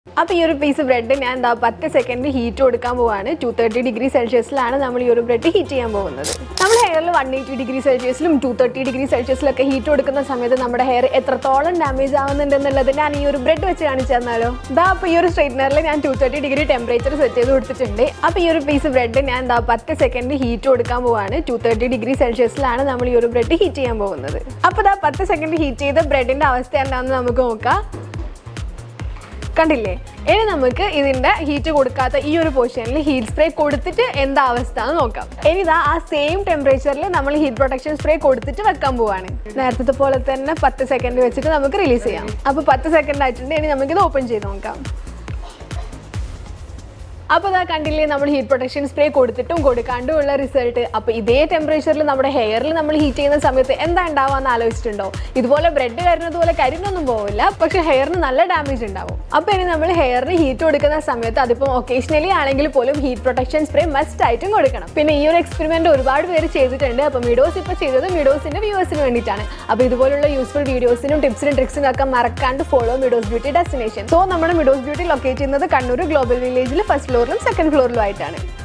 അപ്പോൾ ഈ ഒരു പീസ് ബ്രെഡ് ഞാൻ എന്താ പത്ത് സെക്കൻഡ് ഹീറ്റ് കൊടുക്കാൻ പോവാണ് ടു തേർട്ടി ഡിഗ്രി സെൽഷ്യസിലാണ് നമ്മൾ ഈ ഒരു ബ്രെഡ് ഹീറ്റ് ചെയ്യാൻ പോകുന്നത് നമ്മൾ ഹെയറിൽ വൺ എയ്റ്റി ഡിഗ്രി സെൽഷ്യസിലും ടു തേർട്ടി ഡിഗ്രി സെൽഷ്യസിലൊക്കെ ഹീറ്റ് കൊടുക്കുന്ന സമയത്ത് നമ്മുടെ ഹെയർ എത്രത്തോളം ഡാമേജ് ആവുന്നുണ്ടെന്നുള്ളത് ഞാൻ ഈ ഒരു ബ്രെഡ് വെച്ച് കാണിച്ചു തന്നാലോ ഇതാ അപ്പോൾ ഈ ഒരു സ്ട്രൈറ്റ്നറിൽ ഞാൻ two thirty degree temperature set ചെയ്ത് കൊടുത്തിട്ടുണ്ട് അപ്പോൾ ഈ ഒരു പീസ് ബ്രെഡ് ഞാൻ എന്താ പത്ത് സെക്കൻഡ് ഹീറ്റ് കൊടുക്കാൻ പോവാണ് ടു തേർട്ടി ഡിഗ്രി സെൽഷ്യസിലാണ് നമ്മൾ ഈ ഒരു ബ്രെഡ് ഹീറ്റ് ചെയ്യാൻ പോകുന്നത് അപ്പോൾ ഇതാ പത്ത് സെക്കൻഡ് ഹീറ്റ് ചെയ്ത ബ്രെഡിൻ്റെ അവസ്ഥ എന്താണെന്ന് നമുക്ക് നോക്കാം കണ്ടില്ലേ ഇനി നമുക്ക് ഇതിന്റെ ഹീറ്റ് കൊടുക്കാത്ത ഈ ഒരു പൊസിഷനിൽ ഹീറ്റ് സ്പ്രേ കൊടുത്തിട്ട് എന്താ അവസ്ഥ എന്ന് നോക്കാം ഇനി ഇതാ ആ സെയിം ടെമ്പറേച്ചറിൽ നമ്മൾ ഹീറ്റ് പ്രൊട്ടക്ഷൻ സ്പ്രേ കൊടുത്തിട്ട് വെക്കാൻ പോവാണ് നേരത്തെ പോലെ തന്നെ പത്ത് സെക്കൻഡ് വെച്ചിട്ട് നമുക്ക് റിലീസ് ചെയ്യാം അപ്പോൾ പത്ത് സെക്കൻഡ് ആയിട്ടുണ്ട് ഇനി നമുക്കിത് ഓപ്പൺ ചെയ്ത് നോക്കാം അപ്പോൾ ഇതാ കണ്ടില്ലേ നമ്മൾ ഹീറ്റ് പ്രൊട്ടക്ഷൻ സ്പ്രേ കൊടുത്തിട്ടും കൊടുക്കാണ്ടും ഉള്ള റിസൾട്ട് അപ്പോൾ ഇതേ ടെമ്പറേച്ചറിൽ നമ്മുടെ ഹെയറിൽ നമ്മൾ ഹീറ്റ് ചെയ്യുന്ന സമയത്ത് എന്താ ഉണ്ടാവുക ആലോചിച്ചിട്ടുണ്ടോ ഇതുപോലെ ബ്രെഡ് കരുന്നത് പോലെ കരിനൊന്നും പോവില്ല പക്ഷേ ഹെയറിന് നല്ല ഡാമേജ് ഉണ്ടാവും അപ്പോൾ ഇനി നമ്മൾ ഹെയറിന് ഹീറ്റ് കൊടുക്കുന്ന സമയത്ത് അതിപ്പോൾ ഒക്കേഷണലി ആണെങ്കിൽ പോലും ഹീറ്റ് പ്രൊട്ടക്ഷൻ സ്പ്രേ മസ്റ്റ് ആയിട്ടും കൊടുക്കണം പിന്നെ ഈ ഒരു എക്സ്പെരിമെന്റ് ഒരുപാട് പേര് ചെയ്തിട്ടുണ്ട് അപ്പോൾ മിഡോസ് ഇപ്പോൾ ചെയ്തത് മിഡോസിന്റെ വ്യൂവേഴ്സിന് വേണ്ടിയിട്ടാണ് അപ്പോൾ ഇതുപോലുള്ള യൂസ്ഫുൾ വീഡിയോസിനും ടിപ്സിനും ട്രിക്സിനും ഒക്കെ മറക്കാണ്ട് follow Midos beauty destination so നമ്മുടെ മിഡോസ് ബ്യൂട്ടി ലൊക്കേറ്റ് ചെയ്യുന്നത് കണ്ണൂർ ഗ്ലോബൽ വില്ലേജിൽ ഫസ്റ്റ് ഫ്ലോറിലും സെക്കൻഡ് ഫ്ലോറിലും ആയിട്ടാണ്